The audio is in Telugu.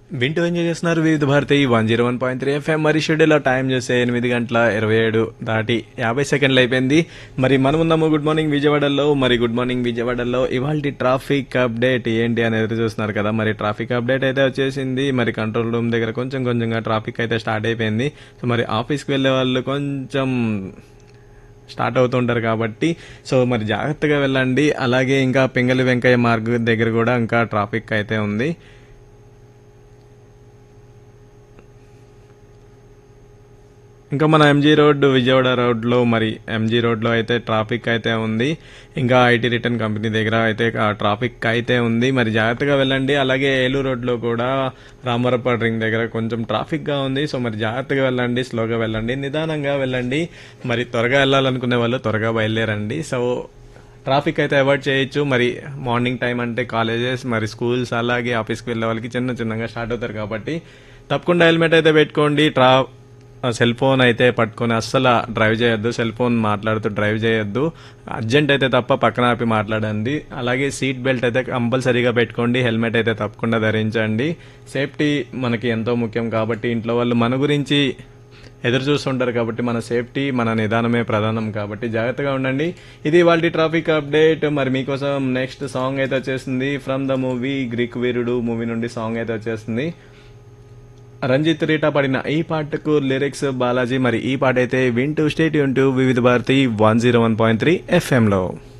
వింటూ ఎంజాయ్ చేస్తున్నారు Vividh Bharati one zero one point three FM మరి షెడ్యూల్లో టైం చేస్తే ఎనిమిది గంటల ఇరవై ఏడు దాటి యాభై సెకండ్లు అయిపోయింది మరి మనం ఉన్నాము గుడ్ మార్నింగ్ విజయవాడలో మరి గుడ్ మార్నింగ్ విజయవాడలో ఇవాళ ట్రాఫిక్ అప్డేట్ ఏంటి అనేది ఎదురు చూస్తున్నారు కదా మరి ట్రాఫిక్ అప్డేట్ అయితే వచ్చేసింది మరి కంట్రోల్ రూమ్ దగ్గర కొంచెం కొంచెంగా ట్రాఫిక్ అయితే స్టార్ట్ అయిపోయింది సో మరి ఆఫీస్కి వెళ్ళే వాళ్ళు కొంచెం స్టార్ట్ అవుతుంటారు కాబట్టి సో మరి జాగ్రత్తగా వెళ్ళండి అలాగే ఇంకా పింగళి వెంకయ్య మార్గ్ దగ్గర కూడా ఇంకా ట్రాఫిక్ అయితే ఉంది ఇంకా మన ఎంజీ రోడ్ విజయవాడ రోడ్లో మరి ఎంజీ రోడ్లో అయితే ట్రాఫిక్ అయితే ఉంది ఇంకా ఐటీ రిటర్న్ కంపెనీ దగ్గర అయితే ఆ ట్రాఫిక్ అయితే ఉంది మరి జాగ్రత్తగా వెళ్ళండి అలాగే ఏలూరు రోడ్లో కూడా రామవరపాడు రింగ్ దగ్గర కొంచెం ట్రాఫిక్గా ఉంది సో మరి జాగ్రత్తగా వెళ్ళండి స్లోగా వెళ్ళండి నిదానంగా వెళ్ళండి మరి త్వరగా వెళ్ళాలనుకునే వాళ్ళు త్వరగా బయలుదేరండి సో ట్రాఫిక్ అయితే అవాయిడ్ చేయొచ్చు మరి మార్నింగ్ టైం అంటే కాలేజెస్ మరి స్కూల్స్ అలాగే ఆఫీస్కి వెళ్ళే వాళ్ళకి చిన్న చిన్నగా స్టార్ట్ అవుతారు కాబట్టి తప్పకుండా హెల్మెట్ అయితే పెట్టుకోండి ట్రా సెల్ ఫోన్ అయితే పట్టుకొని అస్సలు డ్రైవ్ చేయొద్దు సెల్ ఫోన్ మాట్లాడుతూ డ్రైవ్ చేయొద్దు అర్జెంట్ అయితే తప్ప పక్కన ఆపి మాట్లాడండి అలాగే సీట్ బెల్ట్ అయితే కంపల్సరీగా పెట్టుకోండి హెల్మెట్ అయితే తప్పకుండా ధరించండి సేఫ్టీ మనకి ఎంతో ముఖ్యం కాబట్టి ఇంట్లో వాళ్ళు మన గురించి ఎదురు చూస్తుంటారు కాబట్టి మన సేఫ్టీ మన నిదానమే ప్రధానం కాబట్టి జాగ్రత్తగా ఉండండి ఇది వాళ్ళ ట్రాఫిక్ అప్డేట్ మరి మీకోసం నెక్స్ట్ సాంగ్ అయితే వచ్చేసింది from the movie Greek Veerudu movie నుండి సాంగ్ అయితే వచ్చేస్తుంది రంజిత్ రీటా పడిన ఈ పాటకు లిరిక్స్ బాలాజీ మరి ఈ పాట అయితే వింటూ స్టేట్ వింటూ Vividh Bharati one zero one point three ఎఫ్ఎంలో